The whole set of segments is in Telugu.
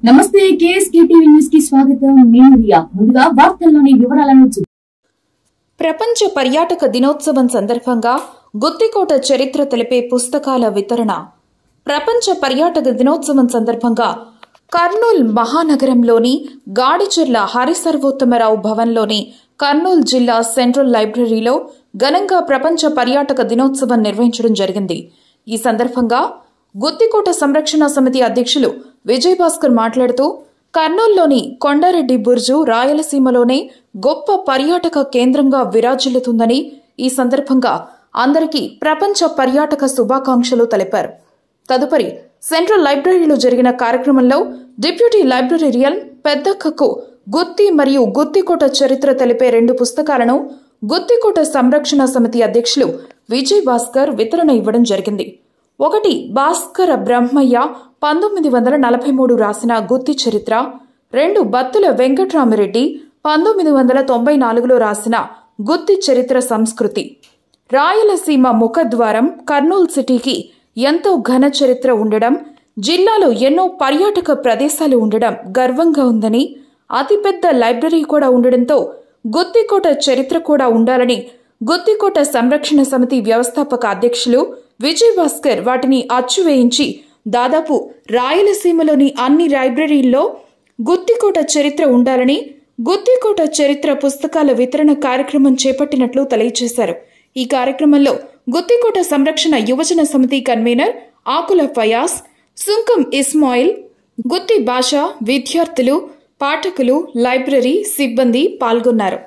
నమస్తే కేఎస్కే టీవీ న్యూస్ కి స్వాగతం నేను రియా ముందుగా వార్తల్లోని వివరాలను చూ ప్రపంచ పర్యాటక దినోత్సవం సందర్భంగా గుత్తికోట చరిత్ర తెలిపే పుస్తకాల వితరణ ప్రపంచ పర్యాటక దినోత్సవం సందర్భంగా కర్నూల్ మహానగరంలోని గాడిచెర్ల హరిసర్వోత్తమరావు భవన్లోని కర్నూలు జిల్లా సెంట్రల్ లైబ్రరీలో ఘనంగా ప్రపంచ పర్యాటక దినోత్సవం నిర్వహించడం జరిగింది ఈ సందర్భంగా గుత్తికోట సంరక్షణ సమితి అధ్యక్షులు విజయభాస్కర్ మాట్లాడుతూ కర్నూలులోని కొండారెడ్డి బుర్జు రాయలసీమలోనే గొప్ప పర్యాటక కేంద్రంగా విరాజిల్లుతుందని ఈ సందర్భంగా అందరికీ ప్రపంచ పర్యాటక శుభాకాంక్షలు తెలిపారు తదుపరి సెంట్రల్ లైబ్రరీలో జరిగిన కార్యక్రమంలో డిప్యూటీ లైబ్రరీరియన్ పెద్దక్కకు గుత్తి మరియు గుత్తికోట చరిత్ర తెలిపే రెండు పుస్తకాలను గుత్తికోట సంరక్షణ సమితి అధ్యక్షులు విజయ్ భాస్కర్ వితరణ ఇవ్వడం జరిగింది ఒకటి భాస్కర బ్రహ్మయ్య పంతొమ్మిది వందల నలభై మూడు రాసిన గుత్తి చరిత్ర రెండు బత్తుల వెంకట్రామిరెడ్డి పంతొమ్మిది వందల తొంభై నాలుగులో రాసిన గుత్తి చరిత్ర సంస్కృతి రాయలసీమ ముఖద్వారం కర్నూలు సిటీకి ఎంతో ఘన చరిత్ర ఉండడం జిల్లాలో ఎన్నో పర్యాటక ప్రదేశాలు ఉండడం గర్వంగా ఉందని అతిపెద్ద లైబ్రరీ కూడా ఉండడంతో గుత్తికోట చరిత్ర కూడా ఉండాలని గుత్తికోట సంరక్షణ సమితి వ్యవస్థాపక అధ్యక్షులు విజయ్ భాస్కర్ వాటిని అచ్చువేయించి దాదాపు రాయలసీమలోని అన్ని లైబ్రరీల్లో గుత్తికోట చరిత్ర ఉండాలని గుత్తికోట చరిత్ర పుస్తకాల వితరణ కార్యక్రమం చేపట్టినట్లు తెలియజేశారు ఈ కార్యక్రమంలో గుత్తికోట సంరక్షణ యువజన సమితి కన్వీనర్ ఆకుల ఫయాస్ సుంకం ఇస్మాయిల్ గుత్తి భాష విద్యార్థులు పాఠకులు లైబ్రరీ సిబ్బంది పాల్గొన్నారు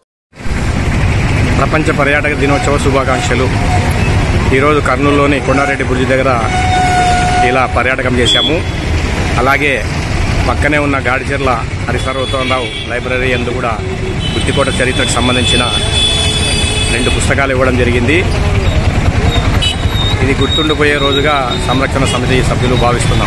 ప్రపంచ పర్యాటక దినోత్సవ శుభాకాంక్షలు ఈరోజు కర్నూలులోని కొండారెడ్డి బుర్జి దగ్గర ఇలా పర్యాటకం చేశాము అలాగే పక్కనే ఉన్న గాడిచెర్ల హరిసర్వోత్తమరావు లైబ్రరీ ఎందు కూడా గుత్తికోట చరిత్రకు సంబంధించిన రెండు పుస్తకాలు ఇవ్వడం జరిగింది ఇది గుర్తుండిపోయే రోజుగా సంరక్షణ సమితి సభ్యులు భావిస్తున్నాం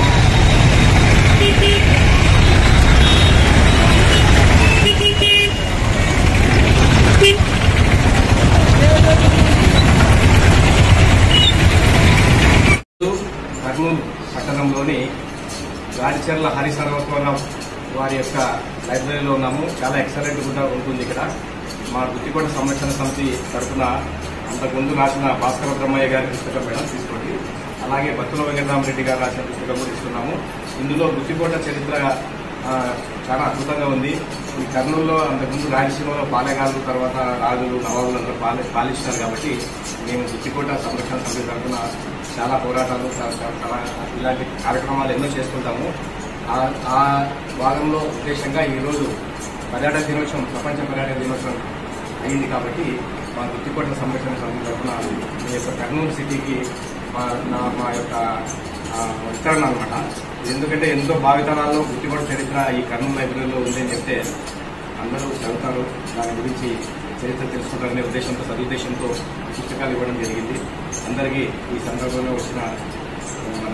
కర్నూలు పట్టణంలోని గాడిచెర్ల హరి సర్వస్వరావు వారి యొక్క లైబ్రరీలో ఉన్నాము చాలా ఎక్సలెంట్ కూడా ఉంటుంది ఇక్కడ మా గుత్తికోట సంరక్షణ సమితి తరఫున అంతకుముందు రాసిన భాస్కర బ్రహ్మయ్య గారి పుస్తకం మేడం తీసుకోండి అలాగే బత్తుల వెంకటరామరెడ్డి గారు రాసిన పుస్తకం కూడా ఇస్తున్నాము ఇందులో గుత్తికోట చరిత్ర ఆ, చాలా అద్భుతంగా ఉంది ఈ కర్నూలులో అంతకుముందు రాయలసీమలో పాలెగాళ్ళు తర్వాత రాజులు నవాబులు అందరూ పాలి పాలించారు కాబట్టి మేము గుత్తికోట సంరక్షణ సమితి తరఫున చాలా పోరాటాలు చాలా- చాలా- చాలా ఇలాంటి కార్యక్రమాలు ఎన్నో చేసుకుంటాము ఆ- ఆ భాగంలో ఉద్దేశంగా ఈరోజు పర్యాటక దినోత్సవం ప్రపంచ పర్యాటక దినోత్సవం అయింది కాబట్టి మా గుత్తికోట సంరక్షణ సమితి తరఫున మీ యొక్క కర్నూలు సిటీకి మా నా మా యొక్క ఆ, విస్తరణ అనమాట ఎందుకంటే ఎంతో భావితరాల్లో గుత్తికోట చరిత్ర ఈ కర్నూలు లైబ్రరీలో ఉందని చెప్తే అందరూ చదువుతారు దాని గురించి చరిత్ర తెలుసుకుంటారనే ఉద్దేశంతో సదుద్దేశంతో పుస్తకాలు ఇవ్వడం జరిగింది అందరికీ ఈ సందర్భంలో వచ్చిన మన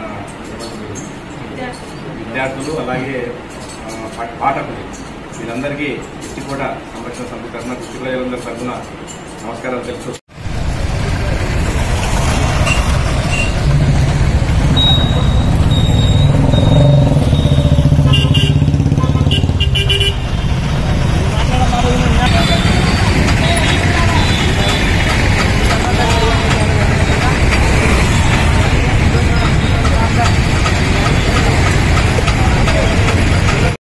విద్యార్థులు అలాగే ఆ, పా- పాఠకులు వీరందరికీ గుత్తికోట సంరక్షణ సమితి తరఫున గుత్తి ప్రజలందరి తరఫున నమస్కారాలు తెలుసు